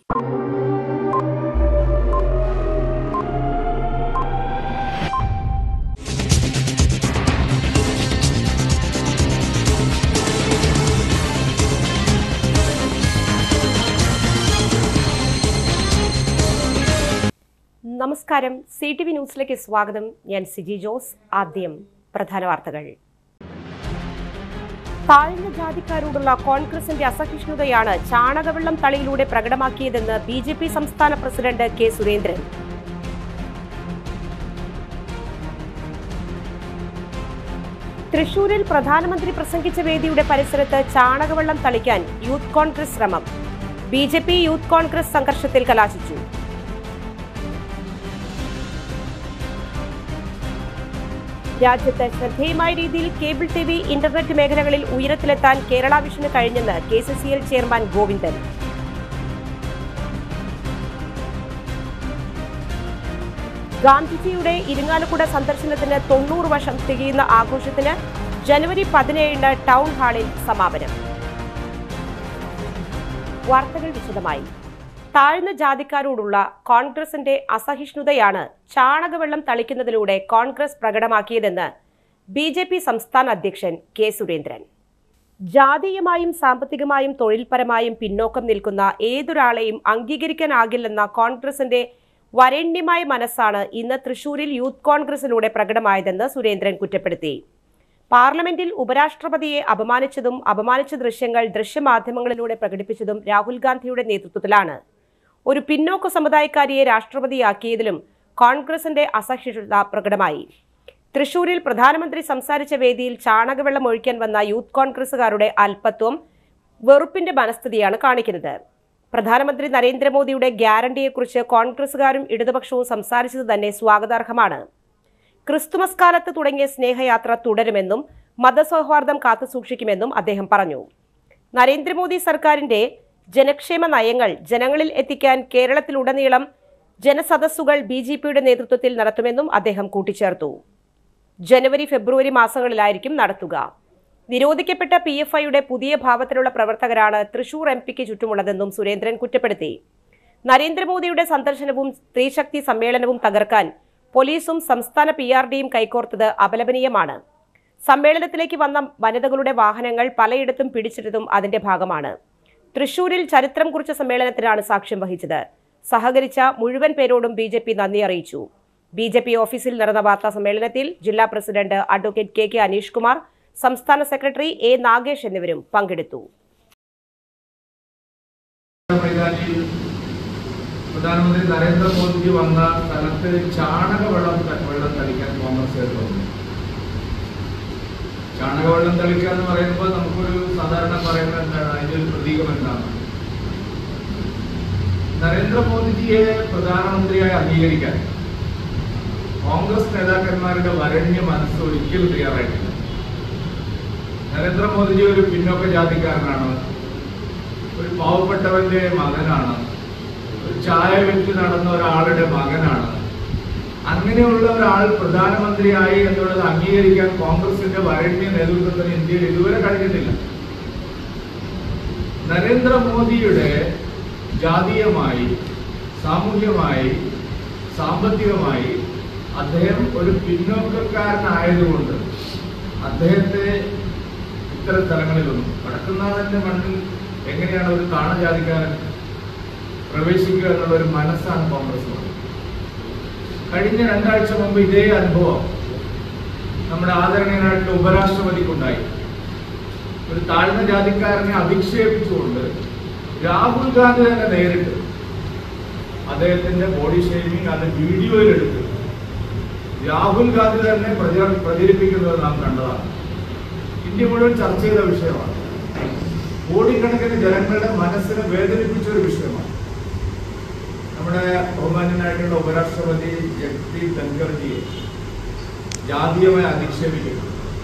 നമസ്കാരം C T V ന്യൂസിലേക്ക് സ്വാഗതം ഞാൻ സിജി ജോസ് ആദ്യം പ്രധാന വാർത്തകൾ താഴ്ന്ന ജാതിക്കാരോടുള്ള കോൺഗ്രസിന്റെ അസഹിഷ്ണുതയാണ് ചാണകവെള്ളം തളിയിലൂടെ പ്രകടമാക്കിയതെന്ന് ബി ജെ പി സംസ്ഥാന പ്രസിഡന്റ് കെ സുരേന്ദ്രൻ തൃശൂരിൽ പ്രധാനമന്ത്രി പ്രസംഗിച്ച വേദിയുടെ പരിസരത്ത് ചാണകവെള്ളം തളിക്കാൻ യൂത്ത് കോൺഗ്രസ് ശ്രമം B J P youth Congress സംഘർഷത്തിൽ കലാശിച്ചു രാജ്യത്ത് ശ്രദ്ധേയമായ രീതിയിൽ കേബിൾ ടി വി ഇന്റർനെറ്റ് മേഖലകളിൽ ഉയരത്തിലെത്താൻ കേരള വിഷന് കഴിഞ്ഞെന്ന് K C C L chairman Govindan ഗാന്ധിജിയുടെ ഇരിങ്ങാലക്കുട സന്ദർശനത്തിന് തൊണ്ണൂറ് വർഷം തികയുന്ന ആഘോഷത്തിന് ജനുവരി പതിനേഴിന് ടൗൺ ഹാളിൽ സമാപനം വാർത്തകൾ വിശദമായി താഴ്ന്ന ജാതിക്കാരോടുള്ള കോൺഗ്രസിന്റെ അസഹിഷ്ണുതയാണ് ചാണകവെള്ളം തളിക്കുന്നതിലൂടെ കോൺഗ്രസ് പ്രകടമാക്കിയതെന്ന് ബി ജെ പി സംസ്ഥാന അധ്യക്ഷൻ കെ സുരേന്ദ്രൻ ജാതീയമായും സാമ്പത്തികമായും തൊഴിൽപരമായും പിന്നോക്കം നിൽക്കുന്ന ഏതൊരാളെയും അംഗീകരിക്കാനാകില്ലെന്ന കോൺഗ്രസിന്റെ വരേണ്യമായ മനസ്സാണ് ഇന്ന് തൃശൂരിൽ യൂത്ത് കോൺഗ്രസിലൂടെ പ്രകടമായതെന്ന് സുരേന്ദ്രൻ കുറ്റപ്പെടുത്തി പാർലമെന്റിൽ ഉപരാഷ്ട്രപതിയെ അപമാനിച്ചതും അപമാനിച്ച ദൃശ്യങ്ങൾ ദൃശ്യമാധ്യമങ്ങളിലൂടെ പ്രകടിപ്പിച്ചതും രാഹുൽ ഗാന്ധിയുടെ നേതൃത്വത്തിലാണ് ഒരു പിന്നോക്ക സമുദായക്കാരിയെ രാഷ്ട്രപതിയാക്കിയതിലും കോൺഗ്രസിന്റെ അസഹിഷ്ണുത പ്രകടമായി തൃശൂരിൽ പ്രധാനമന്ത്രി സംസാരിച്ച വേദിയിൽ ചാണകവെള്ളം ഒഴിക്കാൻ വന്ന യൂത്ത് കോൺഗ്രസുകാരുടെ അല്പത്വം വെറുപ്പിന്റെ മനസ്ഥിതിയാണ് കാണിക്കുന്നത് പ്രധാനമന്ത്രി നരേന്ദ്രമോദിയുടെ ഗ്യാരണ്ടിയെക്കുറിച്ച് കോൺഗ്രസുകാരും ഇടതുപക്ഷവും സംസാരിച്ചത് തന്നെ സ്വാഗതാർഹമാണ് ക്രിസ്തുമസ് കാലത്ത് തുടങ്ങിയ സ്നേഹയാത്ര തുടരുമെന്നും മതസൗഹാർദ്ദം കാത്തുസൂക്ഷിക്കുമെന്നും അദ്ദേഹം പറഞ്ഞു നരേന്ദ്രമോദി സർക്കാരിന്റെ ജനക്ഷേമ നയങ്ങൾ ജനങ്ങളിൽ എത്തിക്കാൻ കേരളത്തിലുടനീളം ജനസദസ്സുകൾ ബി ജെ പിയുടെ നേതൃത്വത്തിൽ നടത്തുമെന്നും അദ്ദേഹം കൂട്ടിച്ചേർത്തു ജനുവരി ഫെബ്രുവരി മാസങ്ങളിലായിരിക്കും നടത്തുക നിരോധിക്കപ്പെട്ട പി എഫ് ഐയുടെ പുതിയ ഭാവത്തിലുള്ള പ്രവർത്തകരാണ് തൃശൂർ എം പിക്ക് ചുറ്റുമുള്ളതെന്നും സുരേന്ദ്രൻ കുറ്റപ്പെടുത്തി നരേന്ദ്രമോദിയുടെ സന്ദർശനവും സ്ത്രീശക്തി സമ്മേളനവും തകർക്കാൻ പോലീസും സംസ്ഥാന പി ആർ ഡിയും കൈകോർത്തത് അപലപനീയമാണ് സമ്മേളനത്തിലേക്ക് വന്ന വനിതകളുടെ വാഹനങ്ങൾ പലയിടത്തും പിടിച്ചെടുത്തും അതിന്റെ ഭാഗമാണ് തൃശൂരിൽ ചരിത്രം കുറിച്ച സമ്മേളനത്തിനാണ് സാക്ഷ്യം വഹിച്ചത് സഹകരിച്ച മുഴുവൻ പേരോടും ബി ജെ പി നന്ദി അറിയിച്ചു ബി ജെ പി ഓഫീസിൽ നടന്ന വാർത്താ സമ്മേളനത്തിൽ ജില്ലാ president advocate K K Aneesh Kumar സംസ്ഥാന സെക്രട്ടറി എ നാഗേഷ് എന്നിവരും പങ്കെടുത്തു മൈതാനിയിൽ പ്രധാനമന്ത്രി നരേന്ദ്രമോദിജി വന്ന സ്ഥലത്ത് ചാണകവെള്ളം ത- വെള്ളം തളിക്കാൻ കോൺഗ്രസ് വന്നു ചാണകവെള്ളം തളിക്കുക എന്ന് പറയുമ്പോൾ നമുക്കൊരു സാധാരണ പറയുന്നത് എന്താണ് അതിന്റെ ഒരു പ്രതീകം എന്താണ് നരേന്ദ്രമോദിജിയെ പ്രധാനമന്ത്രിയായി അംഗീകരിക്കാൻ കോൺഗ്രസ് നേതാക്കന്മാരുടെ വരണ്യ മനസ്സ് ഒരിക്കലും തയ്യാറായിട്ടില്ല നരേന്ദ്രമോദിജി ഒരു പിന്നോക്ക ജാതിക്കാരനാണ് ഒരു പാവപ്പെട്ടവന്റെ മകനാണ് ഒരു ചായ വിറ്റ് നടന്ന ഒരാളുടെ മകനാണ് അങ്ങനെയുള്ള ഒരാൾ പ്രധാനമന്ത്രിയായി എന്നുള്ളത് അംഗീകരിക്കാൻ കോൺഗ്രസിന്റെ വരണ്യ നേതൃത്വത്തിന് ഇന്ത്യയിൽ ഇതുവരെ കഴിഞ്ഞിട്ടില്ല നരേന്ദ്രമോദിയുടെ ജാതീയമായി സാമൂഹ്യമായി സാമ്പത്തികമായി അദ്ദേഹം ഒരു പിന്നോക്കക്കാരനായതുകൊണ്ട് അദ്ദേഹത്തെ ഇത്തരം സ്ഥലങ്ങളിലൊന്നും വടക്കുന്നാഥന്റെ മണ്ണിൽ എങ്ങനെയാണ് ഒരു താണജാതിക്കാരൻ പ്രവേശിക്കുക എന്നുള്ള ഒരു മനസ്സാണ് കോൺഗ്രസ് ഉള്ളത്. കഴിഞ്ഞ രണ്ടാഴ്ച മുമ്പ് ഇതേ അനുഭവം നമ്മുടെ ആദരണീയനായിട്ടുള്ള ഉപരാഷ്ട്രപതിക്കുണ്ടായി ഒരു താഴ്ന്ന ജാതിക്കാരനെ അധിക്ഷേപിച്ചുകൊണ്ട് രാഹുൽ ഗാന്ധി തന്നെ നേരിട്ട് അദ്ദേഹത്തിന്റെ ബോഡി ഷേമിംഗ് അത് വീഡിയോയിലെടുത്ത് രാഹുൽ ഗാന്ധി തന്നെ പ്രചര പ്രചരിപ്പിക്കുന്നത് നാം കണ്ടതാണ് ഇന്ത്യ മുഴുവൻ ചർച്ച ചെയ്ത വിഷയമാണ് കോടിക്കണക്കിന് ജനങ്ങളുടെ മനസ്സിനെ വേദനിപ്പിച്ച ഒരു വിഷയമാണ് നമ്മുടെ ബഹുമാന്യനായിട്ടുള്ള ഉപരാഷ്ട്രപതി ജഗദീപ് ധൻഖർജിയെ ജാതീയമായി അധിക്ഷേപിക്കുന്നു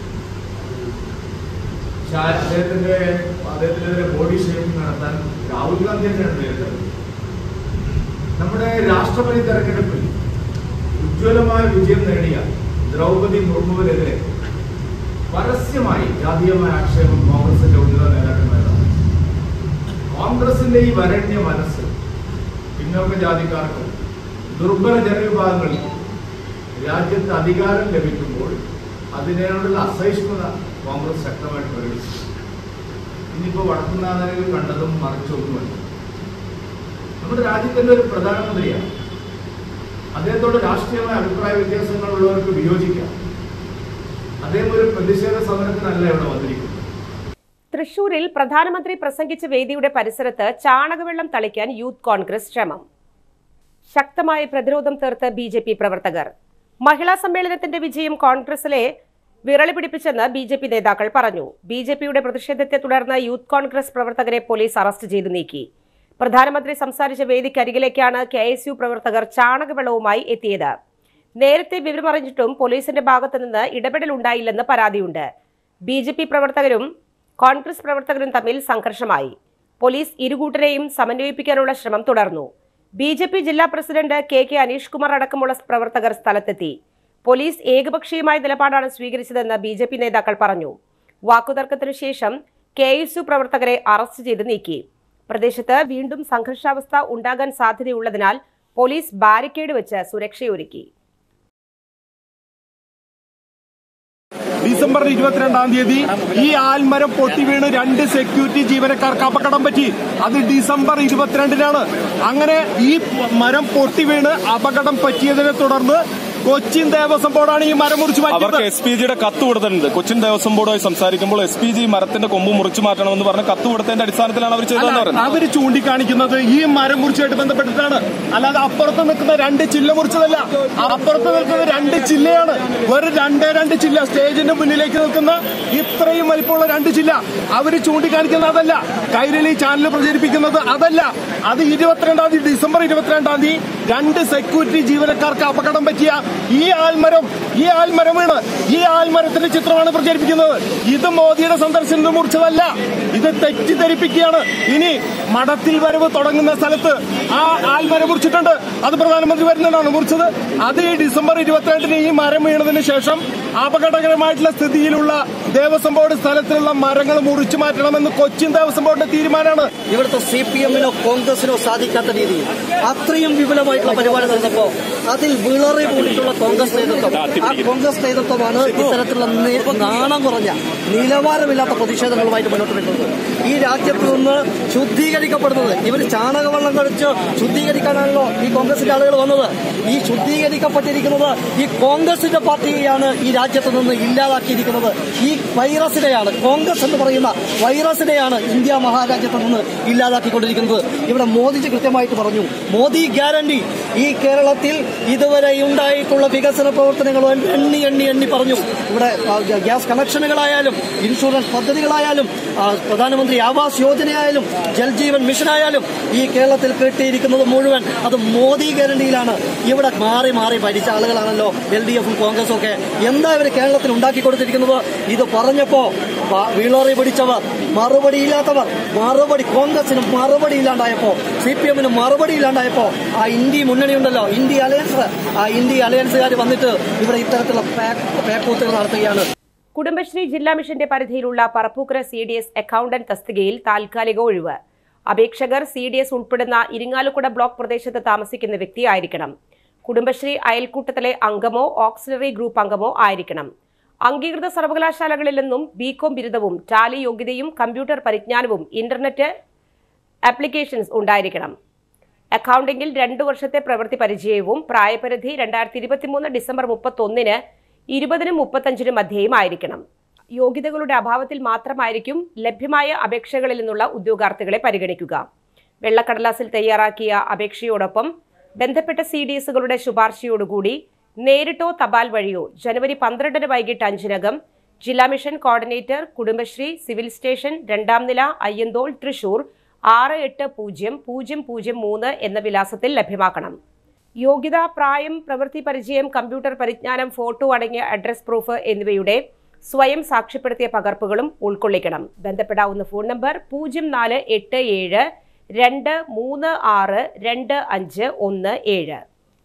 ശാ- അദ്ദേഹത്തിന്റെ അദ്ദേഹത്തിനെതിരെ ബോഡി ഷേമിംഗ് നടത്താൻ രാഹുൽ ഗാന്ധി തന്നെയാണ് നേരിട്ടത് നമ്മുടെ രാഷ്ട്രപതി തെരഞ്ഞെടുപ്പിൽ ഉജ്ജ്വലമായ വിജയം നേടിയ ദ്രൗപതി മുർമുവിനെതിരെ പരസ്യമായി ജാതീയമായ ആക്ഷേപം കോൺഗ്രസിന്റെ ഉന്നത നേതാക്കന്മാരാണ് കോൺഗ്രസിന്റെ ഈ വരണ്യ മനസ്സ് പിന്നോക്ക ജാതിക്കാർക്കും ദുർബല ജനവിഭാഗങ്ങൾക്കും രാജ്യത്ത് അധികാരം ലഭിക്കുമ്പോൾ അതിനോടുള്ള അസഹിഷ്ണുത കോൺഗ്രസ് ശക്തമായിട്ട് പ്രകടിപ്പിച്ചു ഇനിയിപ്പോൾ വടക്കുന്നാഥനിൽ കണ്ടതും മറിച്ചൊന്നുമല്ല നമ്മുടെ രാജ്യത്തിൻ്റെ ഒരു പ്രധാനമന്ത്രിയാണ് അദ്ദേഹത്തോട് രാഷ്ട്രീയമായ അഭിപ്രായ വ്യത്യാസങ്ങളുള്ളവർക്ക് വിയോജിക്കാം അദ്ദേഹം ഒരു പ്രതിഷേധ സമരത്തിനല്ല ഇവിടെ വന്നിരിക്കുന്നത് തൃശൂരിൽ പ്രധാനമന്ത്രി പ്രസംഗിച്ച വേദിയുടെ പരിസരത്ത് ചാണകവെള്ളം തളിക്കാൻ യൂത്ത് കോൺഗ്രസ് ശ്രമം ശക്തമായ പ്രതിരോധം തീർത്ത് ബി ജെ പി പ്രവർത്തകർ മഹിളാ സമ്മേളനത്തിന്റെ വിജയം കോൺഗ്രസിലെ വിറളി പിടിപ്പിച്ചെന്ന് ബി ജെ പി നേതാക്കൾ പറഞ്ഞു ബി ജെ പിയുടെ പ്രതിഷേധത്തെ തുടർന്ന് യൂത്ത് കോൺഗ്രസ് പ്രവർത്തകരെ പോലീസ് അറസ്റ്റ് ചെയ്തു നീക്കി പ്രധാനമന്ത്രി സംസാരിച്ച വേദിക്കരികിലേക്കാണ് കെ എസ് യു പ്രവർത്തകർ ചാണകവെള്ളവുമായി എത്തിയത് നേരത്തെ വിവരമറിഞ്ഞിട്ടും പോലീസിന്റെ ഭാഗത്തു നിന്ന് ഇടപെടലുണ്ടായില്ലെന്ന് പരാതിയുണ്ട് ബി ജെ പി പ്രവർത്തകരും കോൺഗ്രസ് പ്രവർത്തകരും തമ്മിൽ സംഘർഷമായി പോലീസ് ഇരുകൂട്ടരെയും സമന്വയിപ്പിക്കാനുള്ള ശ്രമം തുടർന്നു ബി ജെ പി ജില്ലാ president K K Aneesh Kumar അടക്കമുള്ള പ്രവർത്തകർ സ്ഥലത്തെത്തി പോലീസ് ഏകപക്ഷീയമായ നിലപാടാണ് സ്വീകരിച്ചതെന്ന് ബി ജെ പി നേതാക്കൾ പറഞ്ഞു വാക്കുതർക്കത്തിനു ശേഷം കെ എസ് യു പ്രവർത്തകരെ അറസ്റ്റ് ചെയ്ത് നീക്കി പ്രദേശത്ത് വീണ്ടും സംഘർഷാവസ്ഥ ഉണ്ടാകാൻ സാധ്യതയുള്ളതിനാൽ പോലീസ് ബാരിക്കേഡ് വെച്ച് സുരക്ഷയൊരുക്കി ഡിസംബർ ഇരുപത്തിരണ്ടാം തീയതി ഈ ആൽമരം പൊട്ടി വീണ് രണ്ട് സെക്യൂരിറ്റി ജീവനക്കാർക്ക് അപകടം പറ്റി അത് ഡിസംബർ ഇരുപത്തിരണ്ടിനാണ് അങ്ങനെ ഈ മരം പൊട്ടി വീണ് അപകടം പറ്റിയതിനെ തുടർന്ന് കൊച്ചിൻ ദേവസ്വം ബോർഡാണ് ഈ മരം മുറിച്ച് അവർക്ക് മാറ്റിയത് എസ് പി ജിയുടെ കത്ത് കൊടുത്തിട്ടുണ്ട് കൊച്ചിൻ ദേവസ്വം ബോർഡുമായി സംസാരിക്കുമ്പോൾ എസ് പി ജി മരത്തിന്റെ കൊമ്പ് മുറിച്ചു മാറ്റണമെന്ന് പറഞ്ഞ് കത്ത് കൊടുത്തതിന്റെ അടിസ്ഥാനത്തിലാണ് അവർ ചെയ്തതെന്ന് പറയുന്നത് അവര് ചൂണ്ടിക്കാണിക്കുന്നത് ഈ മരം മുറിച്ചുമായിട്ട് ബന്ധപ്പെട്ടിട്ടാണ് അല്ലാതെ അപ്പുറത്ത് നിൽക്കുന്ന രണ്ട് ചില്ല മുറിച്ചതല്ല അപ്പുറത്ത് നിൽക്കുന്ന രണ്ട് ചില്ലയാണ് വെറും രണ്ടേ രണ്ട് ചില്ല സ്റ്റേജിന്റെ മുന്നിലേക്ക് നിൽക്കുന്ന ഇത്രയും വലിപ്പമുള്ള രണ്ട് ചില്ല അവര് ചൂണ്ടിക്കാണിക്കുന്നത് അതല്ല കൈരളി ചാനൽ പ്രചരിപ്പിക്കുന്നത് അതല്ല അത് ഇരുപത്തിരണ്ടാം തീയതി ഡിസംബർ ഇരുപത്തിരണ്ടാം തീയതി രണ്ട് സെക്യൂരിറ്റി ജീവനക്കാർക്ക് അപകടം പറ്റിയ ഈ ആൽമരം ഈ ആൽമരം വീണ് ഈ ആൽമരത്തിന്റെ ചിത്രമാണ് പ്രചരിപ്പിക്കുന്നത് ഇത് മോദിയുടെ സന്ദർശനത്തിൽ മുറിച്ചതല്ല ഇത് തെറ്റിദ്ധരിപ്പിക്കുകയാണ് ഇനി മഠത്തിൽ വരവ് തുടങ്ങുന്ന സ്ഥലത്ത് ആ ആൽമരം മുറിച്ചിട്ടുണ്ട് അത് പ്രധാനമന്ത്രി വരുന്നതാണ് മുറിച്ചത് അത് ഈ ഡിസംബർ ഇരുപത്തിരണ്ടിന് ഈ മരം വീണതിന് ശേഷം അപകടകരമായിട്ടുള്ള സ്ഥിതിയിലുള്ള ദേവസ്വം ബോർഡ് സ്ഥലത്തിലുള്ള മരങ്ങൾ മുറിച്ചു മാറ്റണമെന്ന് കൊച്ചിൻ ദേവസ്വം ബോർഡിന്റെ തീരുമാനമാണ് ഇവിടുത്തെ സി പി എമ്മിനോ കോൺഗ്രസിനോ സാധിക്കാത്ത രീതിയിൽ അത്രയും വിപുലമായിട്ടുള്ള പരിപാടി നടന്നപ്പോ അതിൽ വിളറി കൂടിയിട്ടുള്ള കോൺഗ്രസ് നേതൃത്വം ആ കോൺഗ്രസ് നേതൃത്വമാണ് ഇത്തരത്തിലുള്ള നി- നാണം കുറഞ്ഞ നിലവാരമില്ലാത്ത പ്രതിഷേധങ്ങളുമായിട്ട് മുന്നോട്ട് വരുന്നത് ഈ രാജ്യത്ത് നിന്ന് ശുദ്ധീകരിക്കപ്പെടുന്നത് ഇവർ ചാണകവെള്ളം കഴിച്ച് ശുദ്ധീകരിക്കാനാണല്ലോ ഈ കോൺഗ്രസിന്റെ ആളുകൾ വന്നത് ഈ ശുദ്ധീകരിക്കപ്പെട്ടിരിക്കുന്നത് ഈ കോൺഗ്രസിന്റെ പാർട്ടിയെയാണ് ഈ രാജ്യത്ത് നിന്ന് ഇല്ലാതാക്കിയിരിക്കുന്നത് ഈ വൈറസിനെയാണ് കോൺഗ്രസ് എന്ന് പറയുന്ന വൈറസിനെയാണ് ഇന്ത്യ മഹാരാജ്യത്ത് നിന്ന് ഇല്ലാതാക്കിക്കൊണ്ടിരിക്കുന്നത് ഇവിടെ മോദിജി കൃത്യമായിട്ട് പറഞ്ഞു മോദി ഗ്യാരണ്ടി ഈ കേരളത്തിൽ ഇതുവരെ ഉണ്ടായിട്ടുള്ള വികസന പ്രവർത്തനങ്ങൾ എണ്ണി എണ്ണി എണ്ണി പറഞ്ഞു ഇവിടെ ആ, ഗ്യാസ് കണക്ഷനുകളായാലും ഇൻഷുറൻസ് പദ്ധതികളായാലും ആ, പ്രധാനമന്ത്രി ആവാസ് യോജനയായാലും ജൽജീവൻ മിഷനായാലും ഈ കേരളത്തിൽ കിട്ടിയിരിക്കുന്നത് മുഴുവൻ അത് മോദി ഗ്യാരണ്ടിയിലാണ് ഇവിടെ മാറി മാറി ഭരിച്ച ആളുകളാണല്ലോ എൽ ഡി എഫും കോൺഗ്രസും ഒക്കെ എന്താ ഇവർ കേരളത്തിൽ ഉണ്ടാക്കി കൊടുത്തിരിക്കുന്നത് ഇത് പറഞ്ഞപ്പോ വ- വിളറി പിടിച്ചവർ മറുപടി ഇല്ലാത്തവർ മറുപടി കോൺഗ്രസിന് മറുപടി ഇല്ലാണ്ടായപ്പോ സി പി എമ്മിന് മറുപടി ഇല്ലാണ്ടായപ്പോ ആ ഇന്ത്യ മുന്നണി ഉണ്ടല്ലോ ഇന്ത്യ അലയൻസ് ആ ഇന്ത്യ അലയൻസുകാർ വന്നിട്ട് ഇവിടെ ഇത്തരത്തിലുള്ള പാക്ക് പാക്കൂത്തുകൾ നടത്തുകയാണ് കുടുംബശ്രീ ജില്ലാ മിഷന്റെ പരിധിയിലുള്ള Parappukkara C D S accountant തസ്തികയിൽ താൽക്കാലിക ഒഴിവ് അപേക്ഷകർ സി ഡി എസ് ഉൾപ്പെടുന്ന ഇരിങ്ങാലക്കുട ബ്ലോക്ക് പ്രദേശത്ത് താമസിക്കുന്ന വ്യക്തിയായിരിക്കണം കുടുംബശ്രീ അയൽക്കൂട്ടത്തിലെ അംഗമോ ഓക്സിലറി ഗ്രൂപ്പ് അംഗമോ ആയിരിക്കണം അംഗീകൃത സർവകലാശാലകളിൽ നിന്നും ബികോം ബിരുദവും ടാലി യോഗ്യതയും കമ്പ്യൂട്ടർ പരിജ്ഞാനവും ഇന്റർനെറ്റ് ആപ്ലിക്കേഷൻസ് ഉണ്ടായിരിക്കണം അക്കൗണ്ടിംഗിൽ രണ്ടു വർഷത്തെ പ്രവൃത്തി പരിചയവും പ്രായപരിധി രണ്ടായിരത്തി ഇരുപത്തിമൂന്ന് ഡിസംബർ മുപ്പത്തൊന്നിന് ഇരുപതിനും മുപ്പത്തഞ്ചിനും മധ്യേയും ആയിരിക്കണം യോഗ്യതകളുടെ അഭാവത്തിൽ മാത്രമായിരിക്കും ലഭ്യമായ അപേക്ഷകളിൽ നിന്നുള്ള ഉദ്യോഗാർത്ഥികളെ പരിഗണിക്കുക വെള്ളക്കടലാസിൽ തയ്യാറാക്കിയ അപേക്ഷയോടൊപ്പം ബന്ധപ്പെട്ട സി ഡി എസുകളുടെ ശുപാർശയോടുകൂടി നേരിട്ടോ തപാൽ വഴിയോ ജനുവരി പന്ത്രണ്ടിന് വൈകിട്ട് അഞ്ചിനകം ജില്ലാ mission coordinator Kudumbashree civil station രണ്ടാം നില അയ്യന്തോൾ തൃശൂർ ആറ് എട്ട് പൂജ്യം പൂജ്യം പൂജ്യം മൂന്ന് എന്ന വിലാസത്തിൽ ലഭ്യമാക്കണം യോഗ്യത പ്രായം പ്രവൃത്തി പരിചയം കമ്പ്യൂട്ടർ പരിജ്ഞാനം ഫോട്ടോ അടങ്ങിയ അഡ്രസ് പ്രൂഫ് എന്നിവയുടെ സ്വയം സാക്ഷ്യപ്പെടുത്തിയ പകർപ്പുകളും ഉൾക്കൊള്ളിക്കണം ബന്ധപ്പെടാവുന്ന ഫോൺ നമ്പർ പൂജ്യം നാല് എട്ട് ഏഴ് രണ്ട് മൂന്ന് ആറ് രണ്ട് അഞ്ച് ഒന്ന് ഏഴ്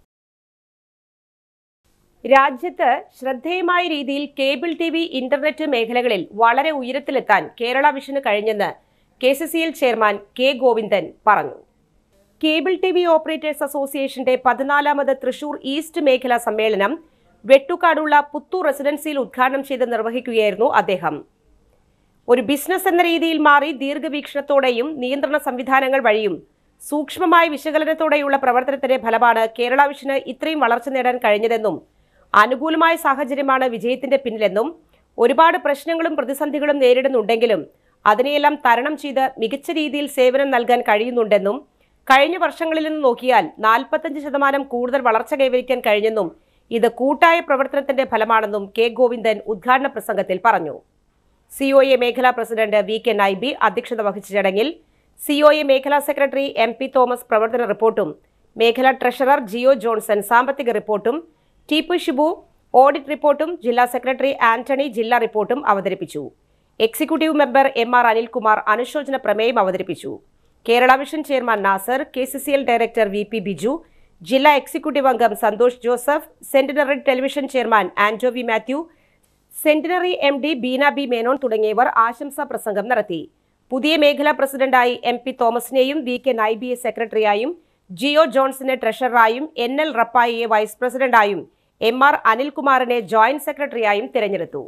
രാജ്യത്ത് ശ്രദ്ധേയമായ രീതിയിൽ കേബിൾ ടി വി ഇന്റർനെറ്റ് മേഖലകളിൽ വളരെ ഉയരത്തിലെത്താൻ കേരള വിഷന് കഴിഞ്ഞെന്ന് K C C L chairman K Govindan പറഞ്ഞു കേബിൾ ടി വി ഓപ്പറേറ്റേഴ്സ് അസോസിയേഷന്റെ പതിനാലാമത് തൃശൂർ ഈസ്റ്റ് മേഖലാ സമ്മേളനം വെട്ടുകാടുള്ള പുത്തൂർ റെസിഡൻസിയിൽ ഉദ്ഘാടനം ചെയ്ത് നിർവഹിക്കുകയായിരുന്നു അദ്ദേഹം ഒരു ബിസിനസ് എന്ന രീതിയിൽ മാറി ദീർഘവീക്ഷണത്തോടെയും നിയന്ത്രണ സംവിധാനങ്ങൾ വഴിയും സൂക്ഷ്മമായ വിശകലനത്തോടെയുള്ള പ്രവർത്തനത്തിന്റെ ഫലമാണ് കേരള വിഷന് ഇത്രയും വളർച്ച നേടാൻ കഴിഞ്ഞതെന്നും അനുകൂലമായ സാഹചര്യമാണ് വിജയത്തിന്റെ പിന്നിലെന്നും ഒരുപാട് പ്രശ്നങ്ങളും പ്രതിസന്ധികളും നേരിടുന്നുണ്ടെങ്കിലും അതിനെയെല്ലാം തരണം ചെയ്ത് മികച്ച രീതിയിൽ സേവനം നൽകാൻ കഴിയുന്നുണ്ടെന്നും കഴിഞ്ഞ വർഷങ്ങളിൽ നിന്ന് നോക്കിയാൽ നാൽപ്പത്തഞ്ച് ശതമാനം കൂടുതൽ വളർച്ച കൈവരിക്കാൻ കഴിഞ്ഞെന്നും ഇത് കൂട്ടായ പ്രവർത്തനത്തിന്റെ ഫലമാണെന്നും കെ ഗോവിന്ദൻ ഉദ്ഘാടന പ്രസംഗത്തിൽ പറഞ്ഞു സിഒഎ മേഖലാ പ്രസിഡന്റ് വി കെ നൈബി അധ്യക്ഷത വഹിച്ച ചടങ്ങിൽ സിഒഎ മേഖലാ സെക്രട്ടറി എം പി തോമസ് പ്രവർത്തന റിപ്പോർട്ടും മേഖലാ ട്രഷറർ ജിയോ ജോൺസൺ സാമ്പത്തിക റിപ്പോർട്ടും ടിപു ഷിബു ഓഡിറ്റ് റിപ്പോർട്ടും ജില്ലാ സെക്രട്ടറി ആന്റണി ജില്ലാ റിപ്പോർട്ടും അവതരിപ്പിച്ചു executive member M R Anilkumar അനുശോചന പ്രമേയം അവതരിപ്പിച്ചു Kerala vision chairman Nazar K C C L director V P Biju ജില്ലാ എക്സിക്യൂട്ടീവ് അംഗം Santhosh Joseph centenary television chairman Anto V Mathew centenary M D Beena B Menon തുടങ്ങിയവർ ആശംസാ പ്രസംഗം നടത്തി പുതിയ മേഖലാ പ്രസിഡന്റായി എം പി തോമസിനെയും വി കെ നൈബിയെ സെക്രട്ടറിയായും ജിയോ ജോൺസിനെ ട്രഷററായും എൻ എൽ റപ്പായിയെ വൈസ് പ്രസിഡന്റായും എം ആർ അനിൽകുമാറിനെ ജോയിന്റ് സെക്രട്ടറിയായും തിരഞ്ഞെടുത്തു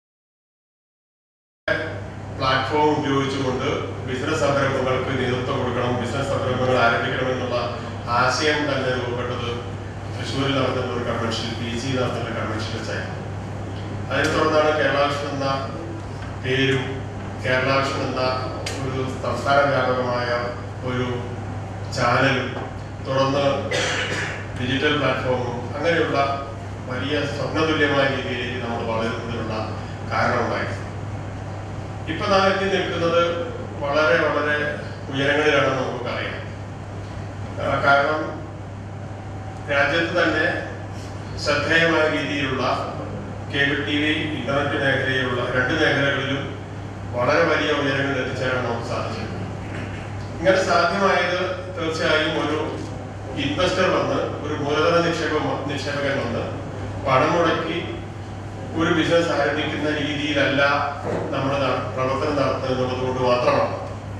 പ്ലാറ്റ്ഫോം ഉപയോഗിച്ചുകൊണ്ട് ബിസിനസ് സംരംഭങ്ങൾക്ക് നേതൃത്വം കൊടുക്കണം ബിസിനസ് സംരംഭങ്ങൾ ആരംഭിക്കണമെന്നുള്ള ആശയം തന്നെ രൂപപ്പെട്ടത് തൃശ്ശൂരിൽ നടത്തുന്ന ഒരു കൺവെൻഷൻ പി ജി നടത്തുന്ന കൺവെൻഷൻ വെച്ചായിരുന്നു അതിനെ തുടർന്നാണ് കേരള വിഷൻ എന്ന പേരും കേരള വിഷൻ എന്ന ഒരു സംസ്ഥാന വ്യാപകമായ ഒരു ചാനലും തുടർന്ന് ഡിജിറ്റൽ പ്ലാറ്റ്ഫോമും അങ്ങനെയുള്ള വലിയ സ്വപ്നതുല്യമായ രീതിയിലേക്ക് നമ്മൾ വളരുന്നതിനുള്ള കാരണമുണ്ടായി ഇപ്പൊ നാം എത്തി നിൽക്കുന്നത് വളരെ വളരെ ഉയരങ്ങളിലാണെന്ന് നമുക്കറിയാം ആ, കാരണം രാജ്യത്ത് തന്നെ ശ്രദ്ധേയമായ രീതിയിലുള്ള കേബിൾ ടി വി ഇന്റർനെറ്റ് മേഖലയിലുള്ള രണ്ട് മേഖലകളിലും വളരെ വലിയ ഉയരങ്ങളിൽ എത്തിച്ചേരാൻ നമുക്ക് സാധിച്ചിട്ടുണ്ട് ഇങ്ങനെ സാധ്യമായത് തീർച്ചയായും ഒരു ഇൻവെസ്റ്റർ വന്ന് ഒരു മൂലധന നിക്ഷേപം നിക്ഷേപകൻ വന്ന് പണം മുടക്കി ഒരു ബിസിനസ് ആരംഭിക്കുന്ന രീതിയിലല്ല നമ്മൾ പ്രവർത്തനം നടത്തുന്നത് എന്നുള്ളത് കൊണ്ട് മാത്രമാണ്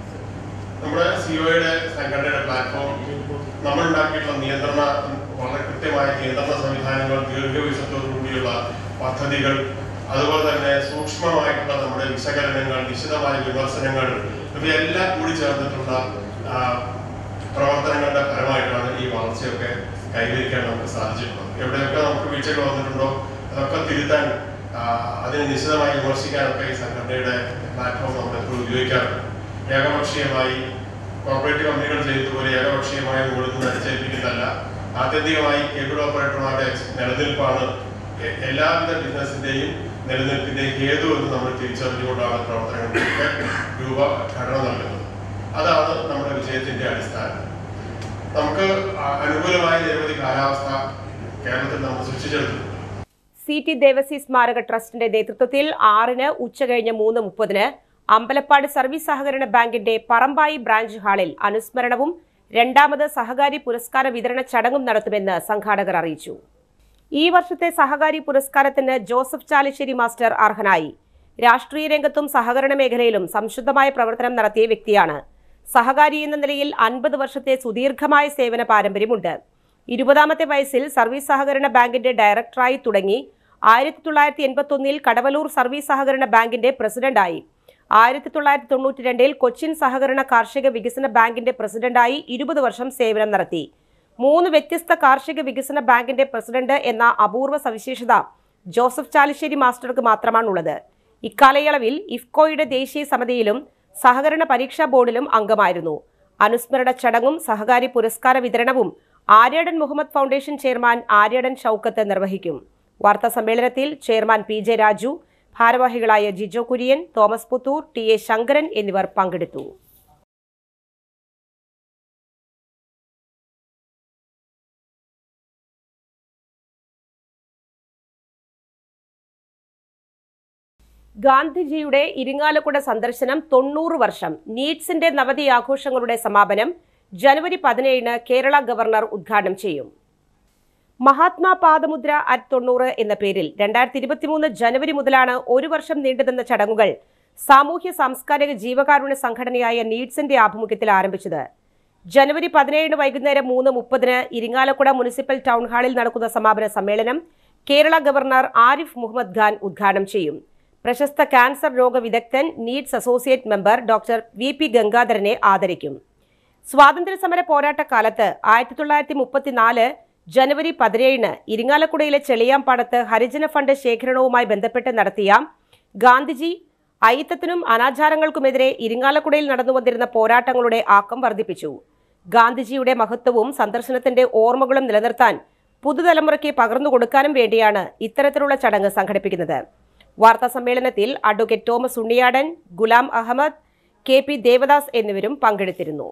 നമ്മുടെ സിഒയുടെ സംഘടനയുടെ പ്ലാറ്റ്ഫോം നമ്മൾ ഉണ്ടാക്കിയിട്ടുള്ള നിയന്ത്രണ വളരെ കൃത്യമായ നിയന്ത്രണ സംവിധാനങ്ങൾ ദീർഘവീക്ഷത്തോടുകൂടിയുള്ള പദ്ധതികൾ അതുപോലെ തന്നെ സൂക്ഷ്മമായിട്ടുള്ള നമ്മുടെ വിശകലനങ്ങൾ നിശ്ചിതമായ വിമർശനങ്ങൾ ഇവയെല്ലാം കൂടി ചേർന്നിട്ടുള്ള ആ, പ്രവർത്തനങ്ങളുടെ ഫലമായിട്ടാണ് ഈ വളർച്ചയൊക്കെ കൈവരിക്കാൻ നമുക്ക് സാധിച്ചിട്ടുള്ളത് എവിടെയൊക്കെ നമുക്ക് വീഴ്ചകൾ വന്നിട്ടുണ്ടോ അതൊക്കെ തിരുത്താൻ ആ, അതിനെ നിശ്ചിതമായി വിമർശിക്കാനൊക്കെ ഈ സംഘടനയുടെ പ്ലാറ്റ്ഫോം നമ്മൾ എപ്പോഴും ഉപയോഗിക്കാറുണ്ട് ഏകപക്ഷീയമായി കോർപ്പറേറ്റ് കമ്പനികൾ ചെയ്തതുപോലെ ഏകപക്ഷീയമായി മുകളിൽ നിന്ന് അടിച്ചേൽപ്പിക്കുന്നതല്ല ആത്യന്തികമായി കേബിൾ ഓപ്പറേറ്റർമാരുടെ നിലനിൽപ്പാണ് എ- എല്ലാവിധ ബിസിനസിന്റെയും നിലനിൽപ്പിന്റെയും ഹേതു എന്ന് നമ്മൾ തിരിച്ചറിഞ്ഞുകൊണ്ടാണ് പ്രവർത്തനങ്ങൾക്ക് രൂപഘടന നൽകുന്നത് അതാണ് നമ്മുടെ വിജയത്തിന്റെ അടിസ്ഥാനം നമുക്ക് അ- അനുകൂലമായ നിരവധി കാലാവസ്ഥ കേരളത്തിൽ നമ്മൾ സൃഷ്ടിച്ചെടുത്തിട്ടുണ്ട് സി ടി ദേവസി സ്മാരക ട്രസ്റ്റിന്റെ നേതൃത്വത്തിൽ ആറിന് ഉച്ചകഴിഞ്ഞ് മൂന്ന് മുപ്പതിന് അമ്പലപ്പാട് സർവീസ് സഹകരണ ബാങ്കിന്റെ പറമ്പായി ബ്രാഞ്ച് ഹാളിൽ അനുസ്മരണവും രണ്ടാമത് സഹകാരി പുരസ്കാര വിതരണ ചടങ്ങും നടത്തുമെന്ന് സംഘാടകർ അറിയിച്ചു ഈ വർഷത്തെ സഹകാരി പുരസ്കാരത്തിന് ജോസഫ് ചാലിശ്ശേരി മാസ്റ്റർ അർഹനായി രാഷ്ട്രീയ രംഗത്തും സഹകരണ മേഖലയിലും സംശുദ്ധമായ പ്രവർത്തനം നടത്തിയ വ്യക്തിയാണ് സഹകാരി എന്ന നിലയിൽ അൻപത് വർഷത്തെ സുദീർഘമായ സേവന പാരമ്പര്യമുണ്ട് ഇരുപതാമത്തെ വയസ്സിൽ സർവീസ് സഹകരണ ബാങ്കിന്റെ ഡയറക്ടറായി തുടങ്ങി ആയിരത്തി തൊള്ളായിരത്തി എൺപത്തി ഒന്നിൽ കടവലൂർ സർവീസ് സഹകരണ ബാങ്കിന്റെ പ്രസിഡന്റായി ആയിരത്തി തൊള്ളായിരത്തി തൊണ്ണൂറ്റി രണ്ടിൽ കൊച്ചിൻ സഹകരണ കാർഷിക വികസന ബാങ്കിന്റെ പ്രസിഡന്റായി ഇരുപത് വർഷം സേവനം നടത്തി മൂന്ന് വ്യത്യസ്ത കാർഷിക വികസന ബാങ്കിന്റെ പ്രസിഡന്റ് എന്ന അപൂർവ സവിശേഷത ജോസഫ് ചാലിശ്ശേരി മാസ്റ്റർക്ക് മാത്രമാണുള്ളത് ഇക്കാലയളവിൽ ഇഫ്കോയുടെ ദേശീയ സമിതിയിലും സഹകരണ പരീക്ഷാ ബോർഡിലും അംഗമായിരുന്നു അനുസ്മരണ ചടങ്ങും സഹകാരി പുരസ്കാര വിതരണവും ആര്യാടൻ മുഹമ്മദ് ഫൗണ്ടേഷൻ ചെയർമാൻ ആര്യാടൻ ഷൌക്കത്ത് നിർവഹിക്കും വാർത്താ സമ്മേളനത്തിൽ ചെയർമാൻ പി ജെ രാജു ഭാരവാഹികളായ ജിജോ കുര്യൻ തോമസ് പുത്തൂർ ടി എ ശങ്കരൻ എന്നിവർ പങ്കെടുത്തു ഗാന്ധിജിയുടെ ഇരിങ്ങാലക്കുട സന്ദർശനം തൊണ്ണൂറ് വർഷം നീറ്റ്സിന്റെ നവതി ആഘോഷങ്ങളുടെ സമാപനം ജനുവരി പതിനേഴിന് കേരള ഗവർണർ ഉദ്ഘാടനം ചെയ്യും മഹാത്മാ പാദമുദ്ര അറ്റ് തൊണ്ണൂറ് എന്ന പേരിൽ രണ്ടായിരത്തി ഇരുപത്തിമൂന്ന് ജനുവരി മുതലാണ് ഒരു വർഷം നീണ്ടുനിന്ന ചടങ്ങുകൾ സാമൂഹ്യ സാംസ്കാരിക ജീവകാരുണ്യ സംഘടനയായ നീഡ്സിന്റെ ആഭിമുഖ്യത്തിൽ ആരംഭിച്ചത് ജനുവരി പതിനേഴിന് വൈകുന്നേരം മൂന്ന് മുപ്പതിന് ഇരിങ്ങാലക്കുട മുനിസിപ്പൽ ടൗൺ ഹാളിൽ നടക്കുന്ന സമാപന സമ്മേളനം കേരള ഗവർണർ ആരിഫ് മുഹമ്മദ് ഖാൻ ഉദ്ഘാടനം ചെയ്യും പ്രശസ്ത ക്യാൻസർ രോഗ വിദഗ്ധൻ needs associate member doctor V P ഗംഗാധരനെ ആദരിക്കും സ്വാതന്ത്ര്യസമര പോരാട്ടക്കാലത്ത് ആയിരത്തി തൊള്ളായിരത്തി മുപ്പത്തിനാല് ജനുവരി പതിനേഴിന് ഇരിങ്ങാലക്കുടയിലെ ചെളിയാമ്പാടത്ത് ഹരിജന ഫണ്ട് ശേഖരണവുമായി ബന്ധപ്പെട്ട് നടത്തിയ ഗാന്ധിജി അയിത്തത്തിനും അനാചാരങ്ങൾക്കുമെതിരെ ഇരിങ്ങാലക്കുടയിൽ നടന്നു വന്നിരുന്ന പോരാട്ടങ്ങളുടെ ആക്കം വർദ്ധിപ്പിച്ചു ഗാന്ധിജിയുടെ മഹത്വവും സന്ദർശനത്തിന്റെ ഓർമ്മകളും നിലനിർത്താൻ പുതുതലമുറയ്ക്ക് പകർന്നു കൊടുക്കാനും വേണ്ടിയാണ് ഇത്തരത്തിലുള്ള ചടങ്ങ് സംഘടിപ്പിക്കുന്നത് വാർത്താ സമ്മേളനത്തിൽ advocate Thomas Unniyadan Ghulam Ahmed K P Devadas എന്നിവരും പങ്കെടുത്തിരുന്നു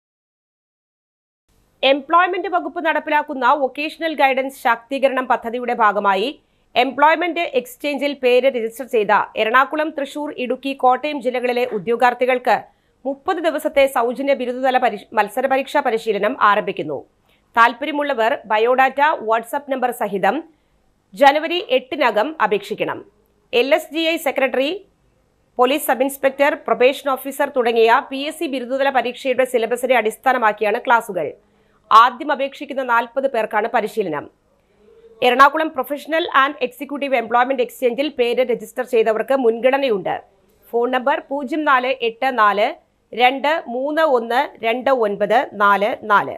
എംപ്ലോയ്മെന്റ് വകുപ്പ് നടപ്പിലാക്കുന്ന വൊക്കേഷണൽ ഗൈഡൻസ് ശാക്തീകരണം പദ്ധതിയുടെ ഭാഗമായി എംപ്ലോയ്മെന്റ് എക്സ്ചേഞ്ചിൽ പേര് രജിസ്റ്റർ ചെയ്ത എറണാകുളം തൃശൂർ ഇടുക്കി കോട്ടയം ജില്ലകളിലെ ഉദ്യോഗാർത്ഥികൾക്ക് മുപ്പത് ദിവസത്തെ സൗജന്യ ബിരുദതല പരി- മത്സര പരീക്ഷാ പരിശീലനം ആരംഭിക്കുന്നു താൽപ്പര്യമുള്ളവർ ബയോഡാറ്റ വാട്സ്ആപ്പ് നമ്പർ സഹിതം ജനുവരി എട്ടിനകം അപേക്ഷിക്കണം L S G I secretary police sub inspector probation officer തുടങ്ങിയ പി എസ് സി ബിരുദതല പരീക്ഷയുടെ സിലബസിനെ അടിസ്ഥാനമാക്കിയാണ് ക്ലാസുകൾ ആദ്യം അപേക്ഷിക്കുന്ന നാൽപ്പത് പേർക്കാണ് പരിശീലനം Ernakulam professional and executive employment എക്സ്ചേഞ്ചിൽ പേര് രജിസ്റ്റർ ചെയ്തവർക്ക് മുൻഗണനയുണ്ട് ഫോൺ നമ്പർ പൂജ്യം നാല് എട്ട് നാല് രണ്ട് മൂന്ന് ഒന്ന് രണ്ട് ഒൻപത് നാല് നാല്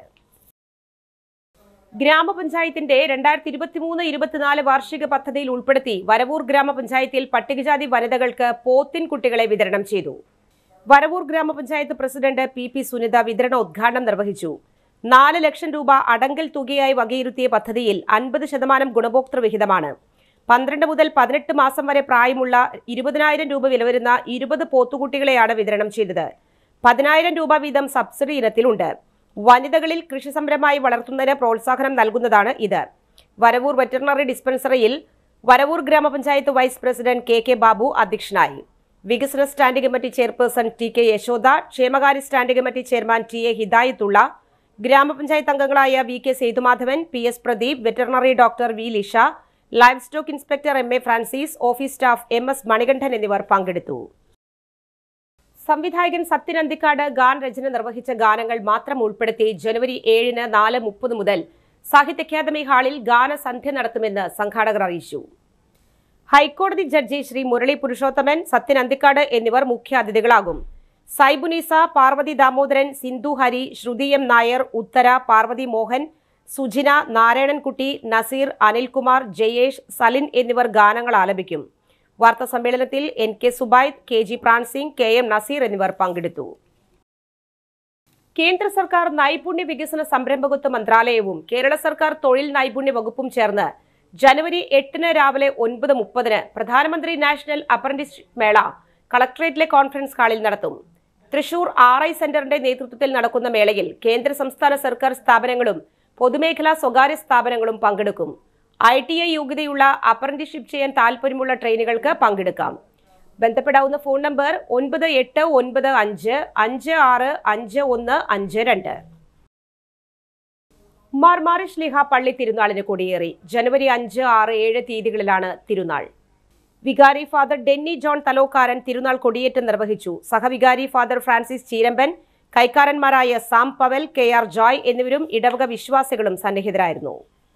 ഗ്രാമപഞ്ചായത്തിന്റെ രണ്ടായിരത്തി ഇരുപത്തിമൂന്ന് ഇരുപത്തിനാല് വാർഷിക പദ്ധതിയിൽ ഉൾപ്പെടുത്തി വരവൂർ ഗ്രാമപഞ്ചായത്തിൽ പട്ടികജാതി വനിതകൾക്ക് പോത്തിൻ കുട്ടികളെ വിതരണം ചെയ്തു വരവൂർ ഗ്രാമപഞ്ചായത്ത് പ്രസിഡന്റ് പി പി സുനിത വിതരണ ഉദ്ഘാടനം നിർവഹിച്ചു നാല് ലക്ഷം രൂപ അടങ്കൽ തുകയായി വകയിരുത്തിയ പദ്ധതിയിൽ അൻപത് ശതമാനം ഗുണഭോക്തൃ വിഹിതമാണ് പന്ത്രണ്ട് മുതൽ പതിനെട്ട് മാസം വരെ പ്രായമുള്ള ഇരുപതിനായിരം രൂപ വില വരുന്ന ഇരുപത് പോത്തുകുട്ടികളെയാണ് വിതരണം ചെയ്തത് പതിനായിരം രൂപ വീതം സബ്സിഡി ഇനത്തിലുണ്ട് വനിതകളിൽ കൃഷി സംരംഭമായി വളർത്തുന്നതിന് പ്രോത്സാഹനം നൽകുന്നതാണ് ഇത് വരവൂർ വെറ്ററിനറി ഡിസ്പെൻസറിയിൽ വരവൂർ ഗ്രാമപഞ്ചായത്ത് vice president K K Babu അധ്യക്ഷനായി വികസന standing committee chairperson T K Yashoda ക്ഷേമകാര്യ standing committee chairman T A Hidayathulla ഗ്രാമപഞ്ചായത്ത് അംഗങ്ങളായ V K Sethumadhavan P S Pradeep veterinary doctor V Lisha life stock inspector M A Francis office staff M S Manikandan എന്നിവർ പങ്കെടുത്തു സംവിധായകൻ സത്യൻ അന്തിക്കാട് ഗാനരചന നിർവഹിച്ച ഗാനങ്ങൾ മാത്രം ഉൾപ്പെടുത്തി ജനുവരി ഏഴിന് നാല് മുപ്പത് മുതൽ സാഹിത്യ അക്കാദമി ഹാളിൽ ഗാനസന്ധ്യ നടത്തുമെന്ന് സംഘാടകർ അറിയിച്ചു ഹൈക്കോടതി ജഡ്ജി ശ്രീ മുരളി പുരുഷോത്തമൻ സത്യൻ അന്തിക്കാട് എന്നിവർ മുഖ്യാതിഥികളാകും സൈബുനീസ പാർവതി ദാമോദരൻ സിന്ധു ഹരി ശ്രുതി എം നായർ ഉത്തര പാർവതി മോഹൻ സുജിന നാരായണൻകുട്ടി നസീർ അനിൽകുമാർ ജയേഷ് സലിൻ എന്നിവർ ഗാനങ്ങൾ ആലപിക്കും വാർത്താ സമ്മേളനത്തിൽ N K Subaid K G Pransingh K M Naseer എന്നിവർ പങ്കെടുത്തു കേന്ദ്ര സർക്കാർ നൈപുണ്യ വികസന സംരംഭകത്വ മന്ത്രാലയവും കേരള സർക്കാർ തൊഴിൽ നൈപുണ്യ വകുപ്പും ചേർന്ന് ജനുവരി എട്ടിന് രാവിലെ ഒൻപത് മുപ്പതിന് പ്രധാനമന്ത്രി നാഷണൽ അപ്രന്റീസ്ഷിപ്പ് മേള കളക്ടറേറ്റിലെ കോൺഫറൻസ് ഹാളിൽ നടത്തും തൃശൂർ ആർ ഐ സെന്ററിന്റെ നേതൃത്വത്തിൽ നടക്കുന്ന മേളയിൽ കേന്ദ്ര സംസ്ഥാന സർക്കാർ സ്ഥാപനങ്ങളും പൊതുമേഖലാ സ്വകാര്യ സ്ഥാപനങ്ങളും പങ്കെടുക്കും ഐ ടി ഐ യോഗ്യതയുള്ള അപ്രന്റീസ്ഷിപ്പ് ചെയ്യാൻ താൽപ്പര്യമുള്ള ട്രെയിനുകൾക്ക് പങ്കെടുക്കാം ബന്ധപ്പെടാവുന്ന ഫോൺ നമ്പർ ഒൻപത് എട്ട് ഒൻപത് അഞ്ച് അഞ്ച് ആറ് അഞ്ച് ഒന്ന് അഞ്ച് രണ്ട് മാർമാറി ശ്ലീഹ പള്ളി തിരുനാളിന് കൊടിയേറി ജനുവരി അഞ്ച് ആറ് ഏഴ് തീയതികളിലാണ് തിരുനാൾ വികാരി ഫാദർ ഡെന്നി ജോൺ തലോക്കാരൻ തിരുനാൾ കൊടിയേറ്റം നിർവഹിച്ചു സഹവികാരി ഫാദർ ഫ്രാൻസിസ് ചീരമ്പൻ കൈക്കാരന്മാരായ Sam Pavel K R Joy എന്നിവരും ഇടവക വിശ്വാസികളും സന്നിഹിതരായിരുന്നു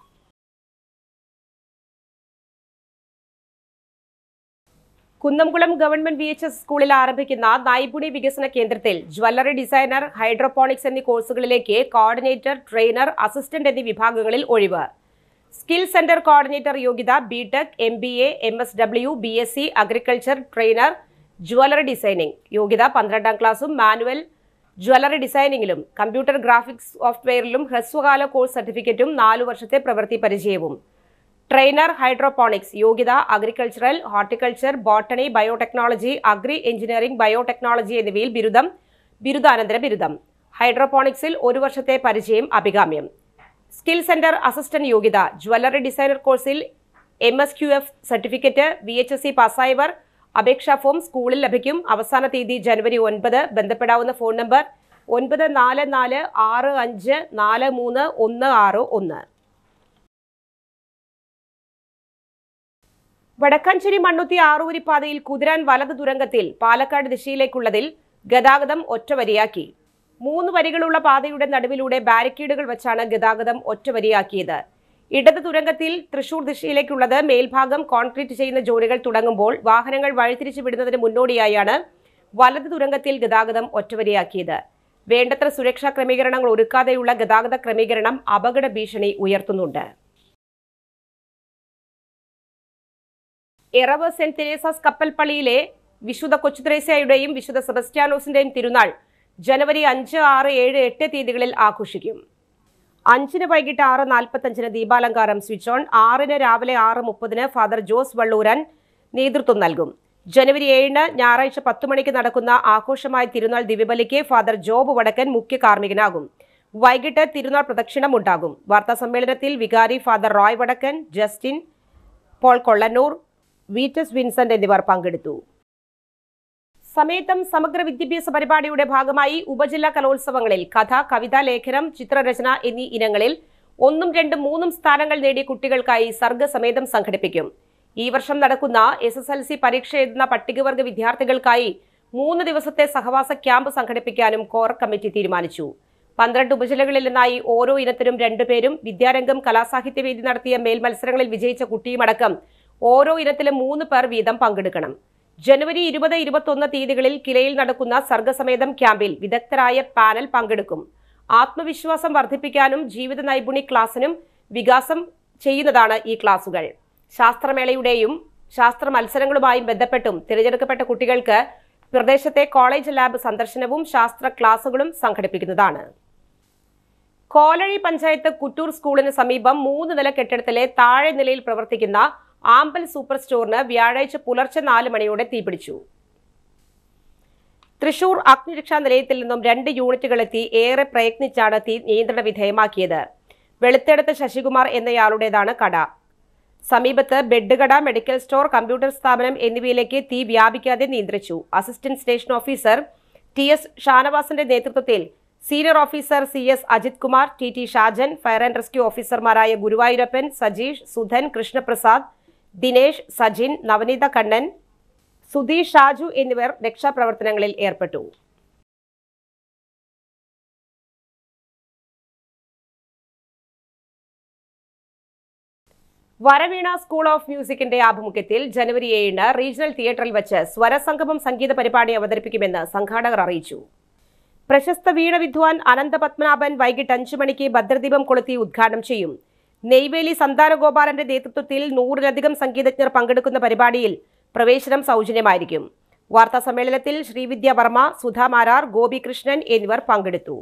Kunnamkulam government V H S സ്കൂളിൽ ആരംഭിക്കുന്ന നൈപുണ്യ വികസന കേന്ദ്രത്തിൽ ജ്വല്ലറി ഡിസൈനർ ഹൈഡ്രോപോണിക്സ് എന്നീ കോഴ്സുകളിലേക്ക് കോർഡിനേറ്റർ ട്രെയിനർ അസിസ്റ്റന്റ് എന്നീ വിഭാഗങ്ങളിൽ ഒഴിവ് സ്കിൽ സെന്റർ കോർഡിനേറ്റർ യോഗ്യത B Tech M B A M S W B S C agriculture trainer jewellery designing യോഗ്യത പന്ത്രണ്ടാം ക്ലാസ്സും മാനുവൽ ജ്വല്ലറി ഡിസൈനിങ്ങിലും കമ്പ്യൂട്ടർ ഗ്രാഫിക്സ് സോഫ്റ്റ്വെയറിലും ഹ്രസ്വകാല കോഴ്സ് സർട്ടിഫിക്കറ്റും നാലു വർഷത്തെ പ്രവൃത്തി പരിചയവും ട്രെയിനർ ഹൈഡ്രോപോണിക്സ് യോഗ്യത agricultural horticulture botany biotechnology agri engineering biotechnology എന്നിവയിൽ ബിരുദം ബിരുദാനന്തര ബിരുദം ഹൈഡ്രോപോണിക്സിൽ ഒരു വർഷത്തെ പരിചയം അഭികാമ്യം സ്കിൽ സെന്റർ അസിസ്റ്റന്റ് യോഗ്യത ജ്വല്ലറി ഡിസൈനർ കോഴ്സിൽ M S Q F certificate V H S C പാസ്സായവർ അപേക്ഷാ ഫോം സ്കൂളിൽ ലഭിക്കും അവസാന തീയതി ജനുവരി ഒൻപത് ബന്ധപ്പെടാവുന്ന ഫോൺ നമ്പർ ഒൻപത് നാല് നാല് ആറ് അഞ്ച് നാല് മൂന്ന് ഒന്ന് ആറ് ഒന്ന് വടക്കാഞ്ചേരി മണ്ണുത്തി ആറൂരി പാതയിൽ കുതിരാൻ വലത് തുരങ്കത്തിൽ പാലക്കാട് ദിശയിലേക്കുള്ളതിൽ ഗതാഗതം ഒറ്റവരിയാക്കി മൂന്ന് വരികളുള്ള പാതയുടെ നടുവിലൂടെ ബാരിക്കേഡുകൾ വെച്ചാണ് ഗതാഗതം ഒറ്റവരിയാക്കിയത് ഇടത് തുരങ്കത്തിൽ തൃശൂർ ദിശയിലേക്കുള്ളത് മേൽഭാഗം കോൺക്രീറ്റ് ചെയ്യുന്ന ജോലികൾ തുടങ്ങുമ്പോൾ വാഹനങ്ങൾ വഴിതിരിച്ചു വിടുന്നതിന് മുന്നോടിയായാണ് വലത് തുരങ്കത്തിൽ ഗതാഗതം ഒറ്റവരിയാക്കിയത് വേണ്ടത്ര സുരക്ഷാ ക്രമീകരണങ്ങൾ ഒരുക്കാതെയുള്ള ഗതാഗത ക്രമീകരണം അപകട ഭീഷണി ഉയർത്തുന്നുണ്ട് എറവ് സെന്റ് തെരേസാസ് കപ്പൽപ്പള്ളിയിലെ വിശുദ്ധ കൊച്ചുത്രേസ്യയുടെയും വിശുദ്ധ സെബസ്റ്റ്യാനോസിന്റെയും തിരുനാൾ ജനുവരി അഞ്ച് ആറ് ഏഴ് എട്ട് തീയതികളിൽ ആഘോഷിക്കും അഞ്ചിന് വൈകിട്ട് ആറ് നാൽപ്പത്തഞ്ചിന് ദീപാലങ്കാരം സ്വിച്ച് ഓൺ ആറിന് രാവിലെ ആറ് മുപ്പതിന് ഫാദർ ജോസ് വള്ളൂരൻ നേതൃത്വം നൽകും ജനുവരി ഏഴിന് ഞായറാഴ്ച പത്ത് മണിക്ക് നടക്കുന്ന ആഘോഷമായ തിരുനാൾ ദിവ്യബലിക്ക് ഫാദർ ജോബ് വടക്കൻ മുഖ്യ കാർമ്മികനാകും വൈകിട്ട് തിരുനാൾ പ്രദക്ഷിണം ഉണ്ടാകും വാർത്താ സമ്മേളനത്തിൽ വികാരി father Roy Vadakkan Justin Paul Kollannur Vitus Vincent എന്നിവർ പങ്കെടുത്തു സമേതം സമഗ്ര വിദ്യാഭ്യാസ പരിപാടിയുടെ ഭാഗമായി ഉപജില്ലാ കലോത്സവങ്ങളിൽ കഥ കവിത ലേഖനം ചിത്രരചന എന്നീ ഇനങ്ങളിൽ ഒന്നും രണ്ടും മൂന്നും സ്ഥാനങ്ങൾ നേടിയ കുട്ടികൾക്കായി സർഗസമേതം സംഘടിപ്പിക്കും ഈ വർഷം നടക്കുന്ന എസ് എസ് എൽ സി പരീക്ഷ എഴുതുന്ന പട്ടികവർഗ വിദ്യാർത്ഥികൾക്കായി മൂന്ന് ദിവസത്തെ സഹവാസ ക്യാമ്പ് സംഘടിപ്പിക്കാനും കോർ കമ്മിറ്റി തീരുമാനിച്ചു പന്ത്രണ്ട് ഉപജില്ലകളിൽ നിന്നായി ഓരോ ഇനത്തിനും രണ്ടുപേരും വിദ്യാരംഗം കലാസാഹിത്യവേദി നടത്തിയ മേൽമത്സരങ്ങളിൽ വിജയിച്ച കുട്ടിയുമടക്കം ഓരോ ഇനത്തിലും മൂന്ന് പേർ വീതം പങ്കെടുക്കണം ജനുവരി ഇരുപത് ഇരുപത്തൊന്ന് തീയതികളിൽ കിലയിൽ നടക്കുന്ന സർഗസമേതം ക്യാമ്പിൽ വിദഗ്ധരായ പാനൽ പങ്കെടുക്കും ആത്മവിശ്വാസം വർദ്ധിപ്പിക്കാനും ജീവിത നൈപുണ്യ ക്ലാസ്സിനും വികാസം ചെയ്യുന്നതാണ് ഈ ക്ലാസുകൾ ശാസ്ത്രമേളയുടെയും ശാസ്ത്ര മത്സരങ്ങളുമായും ബന്ധപ്പെട്ടും തിരഞ്ഞെടുക്കപ്പെട്ട കുട്ടികൾക്ക് പ്രദേശത്തെ കോളേജ് ലാബ് സന്ദർശനവും ശാസ്ത്ര ക്ലാസുകളും സംഘടിപ്പിക്കുന്നതാണ് കോലഴി പഞ്ചായത്ത് കുറ്റൂർ സ്കൂളിന് സമീപം മൂന്ന് നില കെട്ടിടത്തിലെ താഴെ നിലയിൽ പ്രവർത്തിക്കുന്ന ആമ്പൽ സൂപ്പർ സ്റ്റോറിന് വ്യാഴാഴ്ച പുലർച്ചെ നാല് മണിയോടെ തീപിടിച്ചു തൃശൂർ അഗ്നിരക്ഷാ നിലയത്തിൽ നിന്നും രണ്ട് യൂണിറ്റുകളെത്തി ഏറെ പ്രയത്നിച്ചാണ് തീ നിയന്ത്രണ വിധേയമാക്കിയത് വെളുത്തെടുത്ത ശശികുമാർ എന്നയാളുടേതാണ് കട സമീപത്ത് ബെഡ് കട മെഡിക്കൽ സ്റ്റോർ കമ്പ്യൂട്ടർ സ്ഥാപനം എന്നിവയിലേക്ക് തീ വ്യാപിക്കാതെ നിയന്ത്രിച്ചു assistant station officer T S ഷാനവാസിന്റെ നേതൃത്വത്തിൽ senior officer C S Ajith Kumar T T Shajan fire and rescue ഓഫീസർമാരായ ഗുരുവായൂരപ്പൻ സജീഷ് സുധൻ കൃഷ്ണപ്രസാദ് ദിനേശ് സജിൻ നവനീത കണ്ണൻ സുധീഷ് ഷാജു എന്നിവർ രക്ഷാപ്രവർത്തനങ്ങളിൽ ഏർപ്പെട്ടു വരവീണ സ്കൂൾ ഓഫ് മ്യൂസിക്കിന്റെ ആഭിമുഖ്യത്തിൽ ജനുവരി ഏഴിന് റീജിയണൽ തിയേറ്ററിൽ വെച്ച് സ്വരസംഗമം സംഗീത പരിപാടി അവതരിപ്പിക്കുമെന്ന് സംഘാടകർ അറിയിച്ചു പ്രശസ്ത വീണ വിദ്വാൻ അനന്തപത്മനാഭൻ വൈകിട്ട് അഞ്ചു മണിക്ക് ഭദ്രദീപം കൊളുത്തി ഉദ്ഘാടനം ചെയ്യും നെയ്വേലി സന്താനഗോപാലന്റെ നേതൃത്വത്തിൽ നൂറിലധികം സംഗീതജ്ഞർ പങ്കെടുക്കുന്ന പരിപാടിയിൽ പ്രവേശനം സൗജന്യമായിരിക്കും വാർത്താ സമ്മേളനത്തിൽ ശ്രീവിദ്യ വർമ്മ സുധാ മാരാർ ഗോപികൃഷ്ണൻ എന്നിവർ പങ്കെടുത്തു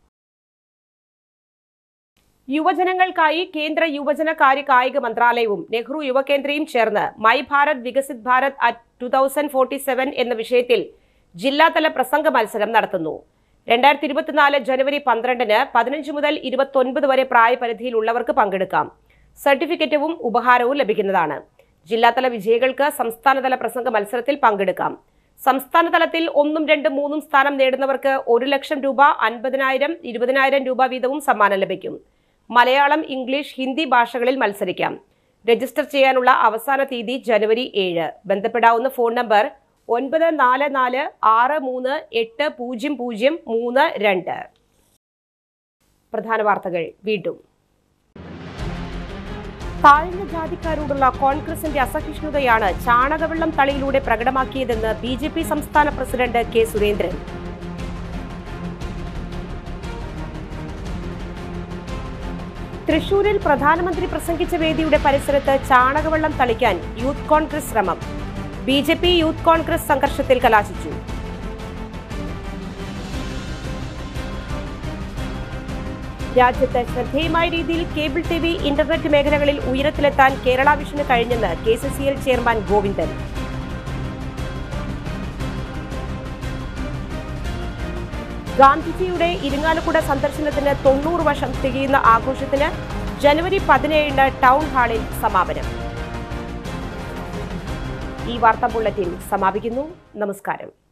യുവജനങ്ങൾക്കായി കേന്ദ്ര യുവജന കാര്യ കായിക മന്ത്രാലയവും നെഹ്റു യുവകേന്ദ്രയും ചേർന്ന് my Bharat Viksit Bharat at two thousand forty seven എന്ന വിഷയത്തിൽ ജില്ലാതല പ്രസംഗ മത്സരം നടത്തുന്നു രണ്ടായിരത്തി ഇരുപത്തിനാല് ജനുവരി പന്ത്രണ്ടിന് പതിനഞ്ച് മുതൽ ഇരുപത്തൊൻപത് വരെ പ്രായപരിധിയിലുള്ളവർക്ക് പങ്കെടുക്കാം സർട്ടിഫിക്കറ്റും ഉപഹാരവും ലഭിക്കുന്നതാണ് ജില്ലാതല വിജയികൾക്ക് സംസ്ഥാനതല പ്രസംഗ മത്സരത്തിൽ പങ്കെടുക്കാം സംസ്ഥാന തലത്തിൽ ഒന്നും രണ്ടും മൂന്നും സ്ഥാനം നേടുന്നവർക്ക് ഒരു ലക്ഷം രൂപ അൻപതിനായിരം ഇരുപതിനായിരം രൂപ വീതവും സമ്മാനം ലഭിക്കും മലയാളം ഇംഗ്ലീഷ് ഹിന്ദി ഭാഷകളിൽ മത്സരിക്കാം രജിസ്റ്റർ ചെയ്യാനുള്ള അവസാന തീയതി ജനുവരി ഏഴ് ബന്ധപ്പെടാവുന്ന ഫോൺ നമ്പർ ഒൻപത് നാല് നാല് ആറ് മൂന്ന് എട്ട് പൂജ്യം പൂജ്യം മൂന്ന് രണ്ട് പ്രധാന വാർത്തകൾ വീണ്ടും താഴ്ന്ന ജാതിക്കാരോടുള്ള കോൺഗ്രസിന്റെ അസഹിഷ്ണുതയാണ് ചാണകവെള്ളം തളിയിലൂടെ പ്രകടമാക്കിയതെന്ന് ബി ജെ പി സംസ്ഥാന പ്രസിഡന്റ് കെ സുരേന്ദ്രൻ തൃശൂരിൽ പ്രധാനമന്ത്രി പ്രസംഗിച്ച വേദിയുടെ പരിസരത്ത് ചാണകവെള്ളം തളിക്കാൻ യൂത്ത് കോൺഗ്രസ് ശ്രമം B J P youth Congress സംഘർഷത്തിൽ കലാശിച്ചു രാജ്യത്ത് ശ്രദ്ധേയമായ രീതിയിൽ കേബിൾ ടി വി ഇന്റർനെറ്റ് മേഖലകളിൽ ഉയരത്തിലെത്താൻ കേരള വിഷന് കഴിഞ്ഞെന്ന് K C C L chairman Govindan ഗാന്ധിജിയുടെ ഇരിങ്ങാലക്കുട സന്ദർശനത്തിന് തൊണ്ണൂറ് വർഷം തികയുന്ന ആഘോഷത്തിന് ജനുവരി പതിനേഴിന് ടൗൺ ഹാളിൽ സമാപനം ഈ വാർത്താ ബുള്ളറ്റിൻ സമാപിക്കുന്നു നമസ്കാരം